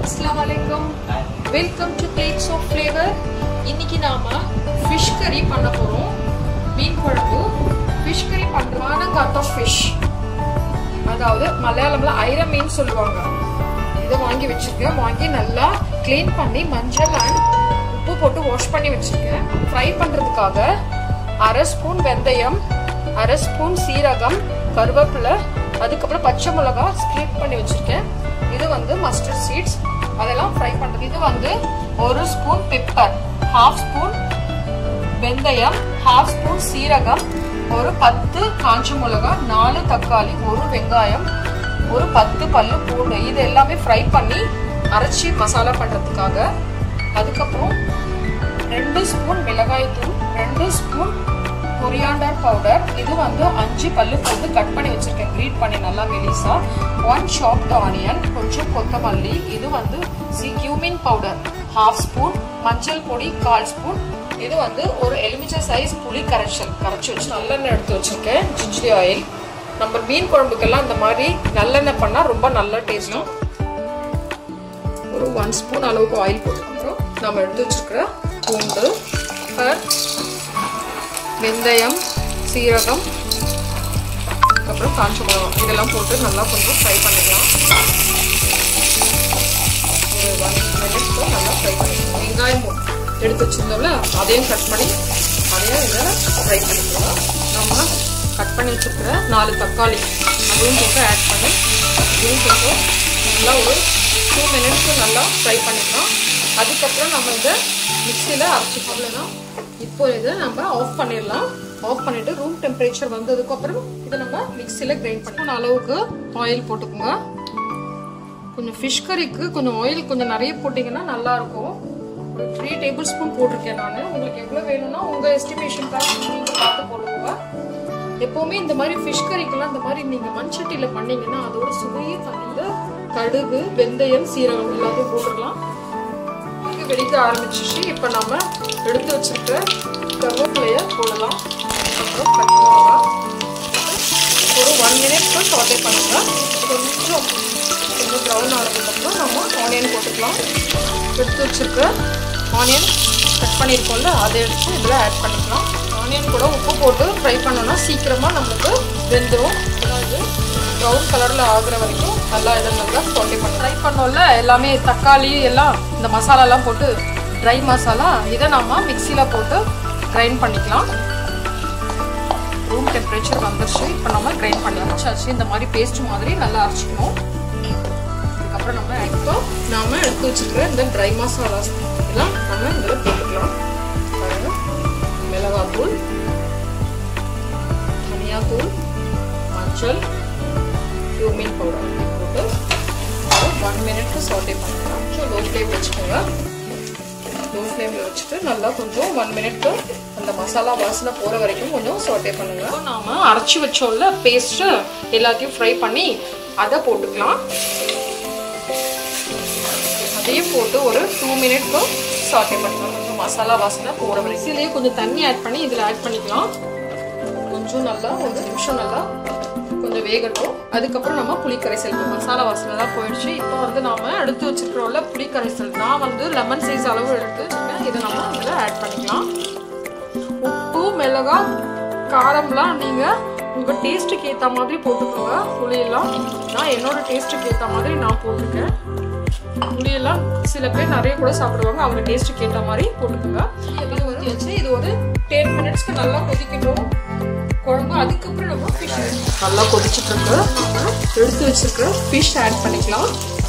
அஸ்லாம் வலைக்கம் welcome to plates of flavour இன்னைக்கு நாம ஃபிஷ் கறி பண்ண போறோம் மீன் குழம்பு ஃபிஷ் கறி பண்றமான கட் ஆஃப் ஃபிஷ் அதாவது மலையாளம்ல ஐர மீன் சொல்லுவாங்க இதை வாங்கி வச்சிருக்கேன் வாங்கி நல்லா க்ளீன் பண்ணி மஞ்சள் அண்ட் உப்பு போட்டு வாஷ் பண்ணி வச்சிருக்கேன் ஃப்ரை பண்றதுக்காக அரை ஸ்பூன் வெந்தயம் அரை ஸ்பூன் சீரகம் கருவேப்பிலை அதுக்கப்புறம் பச்சை மிளகா ஸ்ப்ளிட் பண்ணி வச்சிருக்கேன் இது வந்து மஸ்டர்ட் சீட்ஸ் அதெல்லாம் ஃப்ரை பண்றது இது வந்து ஒரு ஸ்பூன் பெப்பர் ஹாஃப் ஸ்பூன் வெந்தயம் ஹாஃப் ஸ்பூன் சீரகம் ஒரு பத்து காஞ்ச மிளகா நாலு தக்காளி ஒரு வெங்காயம் ஒரு பத்து பல்லு பூண்டு இது எல்லாமே ஃப்ரை பண்ணி அரைச்சி மசாலா பண்ணுறதுக்காக அதுக்கப்புறம் ரெண்டு ஸ்பூன் மிளகாய் தூள் ரெண்டு ஸ்பூன் கொரியாண்டர் பவுடர் இது வந்து அஞ்சு பல்லு பூண்டு கட் பண்ணி வச்சிருக்கேன் கிரீட் பண்ணி நல்லா மெலிசா ஒன் சாப்ட் ஆனியன் கொஞ்சம் கொத்தமல்லி இது வந்து சி கியூமின் பவுடர் ஹாஃப் ஸ்பூன் மஞ்சள் பொடி கால் ஸ்பூன் இது வந்து ஒரு எலுமிச்சை சைஸ் புளி கரைச்சல் கரைச்சி வச்சு நல்லெண்ணெய் எடுத்து வச்சிருக்கேன் ஜிஞ்சிலி ஆயில் நம்ம மீன் குழம்புக்கெல்லாம் இந்த மாதிரி நல்லெண்ணெய் பண்ணால் ரொம்ப நல்ல டேஸ்டும் ஒரு ஒன் ஸ்பூன் அளவுக்கு ஆயில் போட்டுக்கப்புறம் நம்ம எடுத்து வச்சிருக்கிற பூண்டு பர் வெந்தயம் சீரகம் அப்புறம் காஞ்ச மிளகாய் இதெல்லாம் போட்டு நல்லா கொஞ்சம் ஃப்ரை பண்ணிக்கலாம் ஒரு ஒன் மினிட்ஸ்க்கு நல்லா ஃப்ரை பண்ணிக்கலாம் வெங்காயம் எடுத்து வச்சிருந்தோம்ல அதையும் கட் பண்ணி அதையும் இதில் ஃப்ரை பண்ணிக்கலாம் நம்ம கட் பண்ணி வச்சுருக்கிற நாலு தக்காளி அதையும் போட்டு ஆட் பண்ணி இதையும் போட்டு நல்லா ஒரு டூ மினிட்ஸ்க்கு நல்லா ஃப்ரை பண்ணிக்கலாம் அதுக்கப்புறம் நம்ம இதை மிக்சியில் அரைச்சிக்கலாம் இப்போ இதை நம்ம ஆஃப் பண்ணிடலாம் ஆஃப் பண்ணிட்டு ரூம் டெம்பரேச்சர் வந்ததுக்கப்புறம் இதை நம்ம மிக்சியில் கிரைண்ட் பண்ணணும் அளவுக்கு ஆயில் போட்டுக்கோங்க கொஞ்சம் ஃபிஷ் கறிக்கு கொஞ்சம் ஆயில் கொஞ்சம் நிறைய போட்டிங்கன்னா நல்லா இருக்கும் ஒரு த்ரீ டேபிள் ஸ்பூன் போட்டிருக்கேன் நான் உங்களுக்கு எவ்வளோ வேணும்னா உங்கள் எஸ்டிமேஷனுக்காக நீங்கள் பார்த்து போடுவோங்க எப்போவுமே இந்த மாதிரி ஃபிஷ் கறிக்கெல்லாம் இந்த மாதிரி நீங்கள் மண்சட்டியில் பண்ணீங்கன்னா அதோட சுவையே தகுந்த கடுகு வெந்தயம் சீரகம் எல்லாத்தையும் போட்டுடலாம் வெடிக்க ஆரம்பிச்சிச்சு இப்போ நம்ம எடுத்து வச்சிருக்கிற கருவேப்பிலைய போடலாம் அப்புறம் பச்சை மிளகா ஒரு ஒன் மினிட்க்கு சாட்டே பண்ணுங்க கொஞ்சம் கொஞ்சம் ப்ரௌன் ஆனதுக்கப்புறம் நம்ம ஆனியன் போட்டுக்கலாம் எடுத்து வச்சிருக்க ஆனியன் கட் பண்ணியிருக்கோம்ல அதை எடுத்து இதில் ஆட் பண்ணிக்கலாம் ஆனியன் கூட உப்பு போட்டு ஃப்ரை பண்ணோன்னா சீக்கிரமாக நம்மளுக்கு வெந்துடும் அதாவது ப்ரௌன் கலரில் ஆகுற வரைக்கும் நல்லா இதை நல்லா சாட்டே பண்ணி ஃப்ரை பண்ணோம்ல எல்லாமே தக்காளி எல்லாம் இந்த மசாலாலாம் போட்டு ட்ரை மசாலா இதை நம்ம மிக்சியில் போட்டு கிரைண்ட் பண்ணிக்கலாம் ரூம் டெம்பரேச்சர் வந்துருச்சு இப்போ நம்ம கிரைண்ட் பண்ணி அரைச்சாச்சு இந்த மாதிரி பேஸ்ட் மாதிரி நல்லா அரைச்சிக்கணும் அதுக்கப்புறம் நம்ம இப்போ நாம எடுத்து வச்சுக்கிற இந்த ட்ரை மசாலாஸ் எல்லாம் நம்ம இதில் போட்டுக்கலாம் பாருங்க மிளகாத்தூள் தனியாத்தூள் மஞ்சள் கியூமின் பவுடர் போட்டு ஒன் மினிட்க்கு சாட்டே பண்ணிக்கலாம் ஸோ லோ ஃப்ளேம் வச்சுக்கோங்க லோ ஃப்ளேமில் வச்சுட்டு நல்லா கொஞ்சம் ஒன் மினிட்க்கு அந்த மசாலா வாசனை போகிற வரைக்கும் கொஞ்சம் சாட்டே பண்ணுங்க நாம அரைச்சி வச்சோம்ல பேஸ்ட்டு எல்லாத்தையும் ஃப்ரை பண்ணி அதை போட்டுக்கலாம் அதையும் போட்டு ஒரு டூ மினிட்க்கு சாட்டே பண்ணிக்கலாம் கொஞ்சம் மசாலா வாசனை போகிற வரைக்கும் இதுலேயே கொஞ்சம் தண்ணி ஆட் பண்ணி இதில் ஆட் பண்ணிக்கலாம் கொஞ்சம் நல்லா ஒரு நிமிஷம் நல்லா கொஞ்சம் வேகட்டும் அதுக்கப்புறம் நம்ம புளிக்கரைசல் இப்போ மசாலா வாசனை தான் போயிடுச்சு இப்போ வந்து நாம எடுத்து வச்சுக்கிறோம்ல புளிக்கரைசல் நான் வந்து லெமன் சைஸ் அளவு எடுத்து வச்சுருக்கேன் இதை நம்ம இதில் ஆட் பண்ணிக்கலாம் உப்பு மிளகா காரம்லாம் நீங்கள் உங்கள் டேஸ்ட்டுக்கு ஏற்ற மாதிரி போட்டுக்கோங்க புளியெல்லாம் நான் என்னோட டேஸ்ட்டுக்கு ஏற்ற மாதிரி நான் போட்டிருக்கேன் புளியெல்லாம் சில பேர் நிறைய கூட சாப்பிடுவாங்க அவங்க டேஸ்ட்டுக்கு ஏற்ற மாதிரி போட்டுக்கோங்க எல்லாம் ஊற்றி வச்சு இது ஒரு டென் மினிட்ஸ்க்கு நல்லா கொதிக்கட்டும் குழம்பு அதுக்கப்புறம் நம்ம ஃபிஷ் நல்லா கொதிச்சுட்டு இருக்கு நம்ம எடுத்து வச்சிருக்க ஃபிஷ் ஆட் பண்ணிக்கலாம்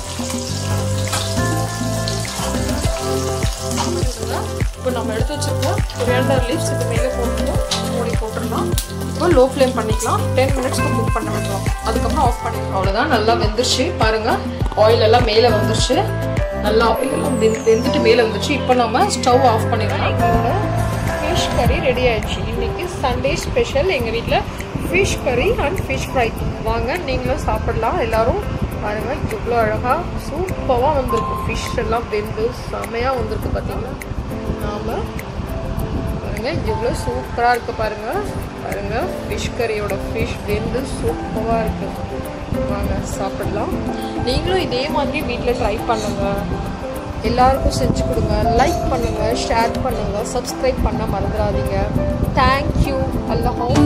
இப்போ நம்ம எடுத்து வச்சிருக்கோம் கொரியாண்டர் லீவ்ஸ் இது மேலே போட்டுருக்கோம் மூடி போட்டுடலாம் இப்போ லோ ஃப்ளேம் பண்ணிக்கலாம் டென் மினிட்ஸ்க்கு குக் பண்ண விட்டுரும் அதுக்கப்புறம் ஆஃப் பண்ணிக்கலாம் அவ்வளோதான் நல்லா வெந்துருச்சு பாருங்க ஆயில் எல்லாம் மேலே வந்துருச்சு நல்லா ஆயில் எல்லாம் வெந்துட்டு மேலே வந்துருச்சு இப்போ நம்ம ஸ்டவ் ஆஃப் பண்ணிக்கலாம் ஃபிஷ் கறி ரெடி ஆயிடுச்சு இன்னைக்கு சண்டே ஸ்பெஷல் எங்கள் வீட்டில் ஃபிஷ் கறி அண்ட் ஃபிஷ் ஃப்ரை வாங்க நீங்களும் சாப்பிடலாம் எல்லாரும் பாருங்க இவ்வளோ அழகாக சூப்பராக வந்திருக்கு ஃபிஷ் எல்லாம் வெந்து செமையாக வந்திருக்கு பார்த்தீங்களா நாம் பாருங்க எவ்வளோ சூப்பராக இருக்கு பாருங்க பாருங்க ஃபிஷ் கறியோட ஃபிஷ் வெந்து சூப்பராக இருக்கு வாங்க சாப்பிடலாம் நீங்களும் இதே மாதிரி வீட்டில் ட்ரை பண்ணுங்க எல்லாருக்கும் செஞ்சு கொடுங்க லைக் பண்ணுங்க ஷேர் பண்ணுங்க சப்ஸ்கிரைப் பண்ண மறந்துடாதீங்க தேங்க்யூ அல்லாஹ்